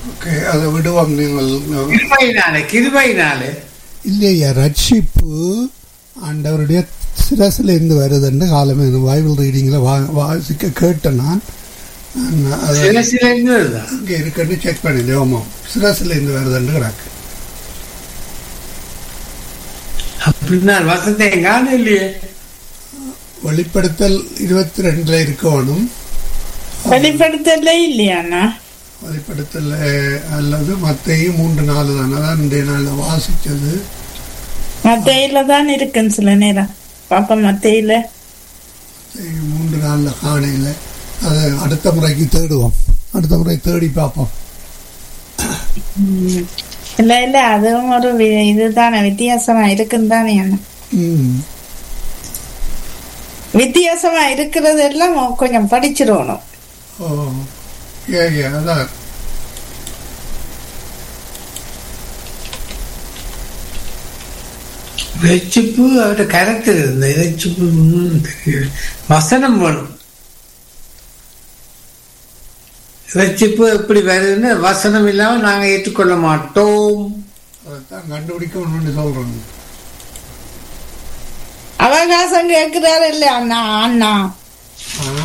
Okay அதை விடுவோம் நீங்கள் கிருபையினாலே கிருபையினாலே இல்லையா ரட்சிப்பு ஆண்டவருடைய சிரசில் இருந்து வருதுன்னு காலமே பைபிள் ரீடிங்கில் வா வாசிக்க கேட்டேன் நான் நான் அதை சிரசில இருந்து வருதா அங்கே இருக்குன்னு செக் பண்ணிட்டேன் ஆமாம் சிரசில் இருந்து வருதுன்னு கிடக்கு அப்படின்னா வசந்தை காணும் இல்லையே வெளிப்படுத்தல் இருபத்தி ரெண்டுல இருக்கணும் வெளிப்படுத்தல இல்லையாண்ணா வெளிப்படுத்தல் அஹ், அல்லது மத்தையும் மூன்று நாலு தானே தான் இன்றைய நாளில் வாசித்தது மத்தையில தான் இருக்குன்னு சில நேரம் பாப்பா மத்தையில மத்தேயு மூன்று நாளில் காணையில் அதை அடுத்த முறைக்கு தேடுவோம் அடுத்த முறை தேடி பார்ப்போம் இல்ல இல்ல அதுவும் ஒரு வி- இதுதானே வித்தியாசமா இருக்குன்னு தானே அண்ணா ம் வித்தியாசமா இருக்கிறது எல்லாம் கொஞ்சம் படிச்சிடணும் ஓ ஏ ஏ அதான் ரட்சிப்பு அவருடைய கேரக்டர் இருந்த ரட்சிப்பு ஒண்ணும் தெரியல. வசனம் வேணும் ரட்சிப்பு எப்படி வருதுன்னு வசனம் இல்லாம நாங்க ஏற்றுக்கொள்ள மாட்டோம் அதைத்தான் கண்டுபிடிக்கணும்னு சொல்கிறோம் அவகாசம் கேட்கிறாரு இல்ல அண்ணா அண்ணா ஆ